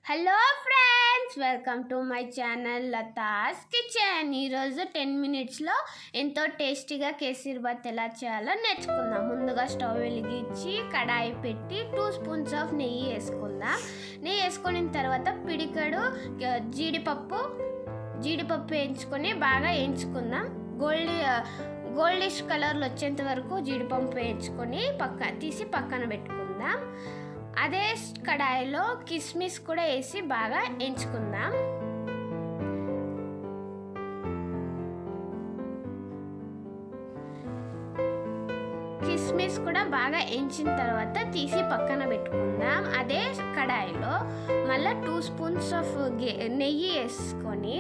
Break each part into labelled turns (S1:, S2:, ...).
S1: hello friends welcome to my channel Latha's kitchen ఈరోజు ten మినిట్స్లో ఎంతో టేస్టీగా కేసరి బాత్ ఎలా చేయాలో నేర్చుకుందాం ముందుగా స్టవ్ వెలిగించి కడాయి పెట్టి టూ స్పూన్స్ ఆఫ్ నెయ్యి వేసుకుందాం నెయ్యి వేసుకున్న తర్వాత పిడికడు ఆ, జీడిపప్పు జీడిపప్పు వేయించుకొని బాగా వేయించుకుందాం గోల్డ్ గోల్డిష్ కలర్లో వచ్చేంత వరకు జీడిపప్పు వేయించుకొని పక్క తీసి పక్కన పెట్టుకుందాం అదే కడాయిలో కిస్మిస్ కూడా వేసి బాగా ఎంచుకుందాం కిస్మిస్ కూడా బాగా ఎంచిన తర్వాత తీసి పక్కన పెట్టుకుందాం అదే కడాయిలో మళ్ళీ టూ స్పూన్స్ ఆఫ్ నెయ్యి వేసుకొని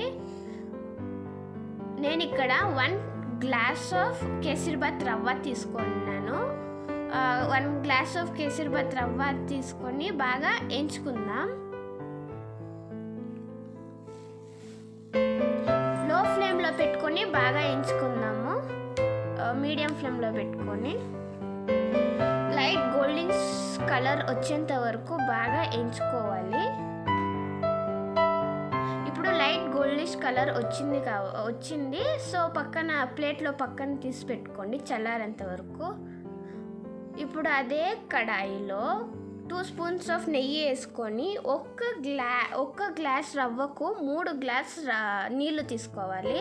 S1: నేను ఇక్కడ వన్ గ్లాస్ ఆఫ్ కేసరిబాత్ రవ్వ తీసుకున్నాను వన్ గ్లాస్ ఆఫ్ కేసరిబాత్ రవ్వ తీసుకొని బాగా ఎంచుకుందాం లో ఫ్లేమ్లో పెట్టుకొని బాగా ఎంచుకుందాము మీడియం ఫ్లేమ్లో పెట్టుకొని లైట్ గోల్డెన్ కలర్ వచ్చేంత వరకు బాగా ఎంచుకోవాలి ఇప్పుడు లైట్ గోల్డిష్ కలర్ వచ్చింది కా వచ్చింది సో పక్కన ప్లేట్లో పక్కన తీసి పెట్టుకోండి చల్లారేంత వరకు ఇప్పుడు అదే కడాయిలో టూ స్పూన్స్ ఆఫ్ నెయ్యి వేసుకొని ఒక్క గ్లా ఒక్క గ్లాస్ రవ్వకు మూడు గ్లాస్ ర- నీళ్లు తీసుకోవాలి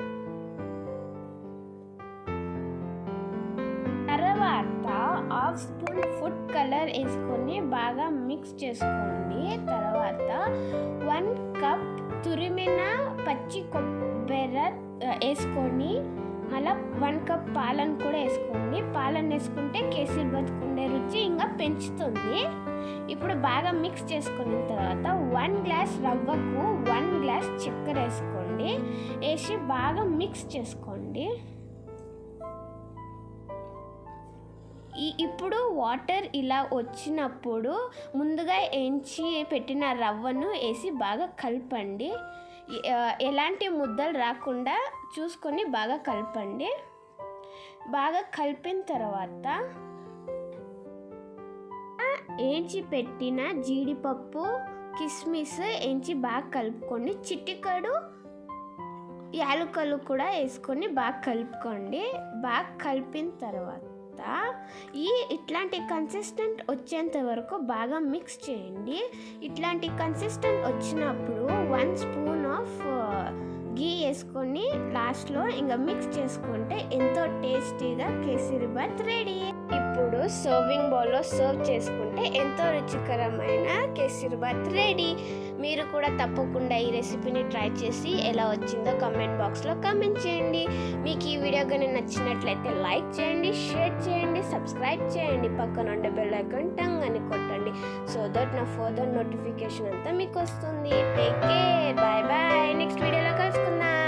S1: తర్వాత హాఫ్ స్పూన్ ఫుడ్ కలర్ వేసుకొని బాగా మిక్స్ చేసుకోండి తర్వాత వన్ కప్ తురిమిన పచ్చి కొబ్బరి ఆ, వేసుకొని మళ్ళీ వన్ కప్ పాలను కూడా వేసుకోండి పాలను వేసుకుంటే కేసరి బతుకుండే రుచి ఇంకా పెంచుతుంది ఇప్పుడు బాగా మిక్స్ చేసుకున్న తర్వాత వన్ గ్లాస్ రవ్వకు వన్ గ్లాస్ చక్కెర వేసుకోండి వేసి బాగా మిక్స్ చేసుకోండి ఈ ఇప్పుడు వాటర్ ఇలా వచ్చినప్పుడు ముందుగా ఎంచి పెట్టిన రవ్వను వేసి బాగా కలపండి ఎ- ఆ, ఎలాంటి ముద్దలు రాకుండా చూసుకొని బాగా కలపండి బాగా కలిపిన తర్వాత ఏంచి పెట్టిన జీడిపప్పు కిస్మిస్ ఎంచి బాగా కలుపుకోండి చిటికడు యాలకులు కూడా వేసుకొని బాగా కలుపుకోండి బాగా కలిపిన తర్వాత ఈ ఇట్లాంటి కన్సిస్టెంట్ వచ్చేంత వరకు బాగా మిక్స్ చేయండి ఇట్లాంటి కన్సిస్టెంట్ వచ్చినప్పుడు వన్ స్పూన్ ఆఫ్ గీ వేసుకొని లాస్ట్లో ఇంకా మిక్స్ చేసుకుంటే ఎంతో టేస్టీగా కేసరి బాత్ రెడీ ఇప్పుడు సర్వింగ్ బౌల్లో సర్వ్ చేసుకుంటే ఎంతో రుచికరమైన కేసరి బాత్ రెడీ మీరు కూడా తప్పకుండా ఈ రెసిపీని ట్రై చేసి ఎలా వచ్చిందో కమెంట్ బాక్స్లో కమెంట్ చేయండి మీకు ఈ వీడియో కానీ నచ్చినట్లయితే లైక్ చేయండి షేర్ చేయండి సబ్స్క్రైబ్ చేయండి పక్కన ఉండే బెల్ ఐకాన్ టంగ్ అని కొట్టండి సో దట్ నా ఫర్దర్ నోటిఫికేషన్ అంతా మీకు వస్తుంది take care bye bye next వీడియోలో కలుసుకుందాం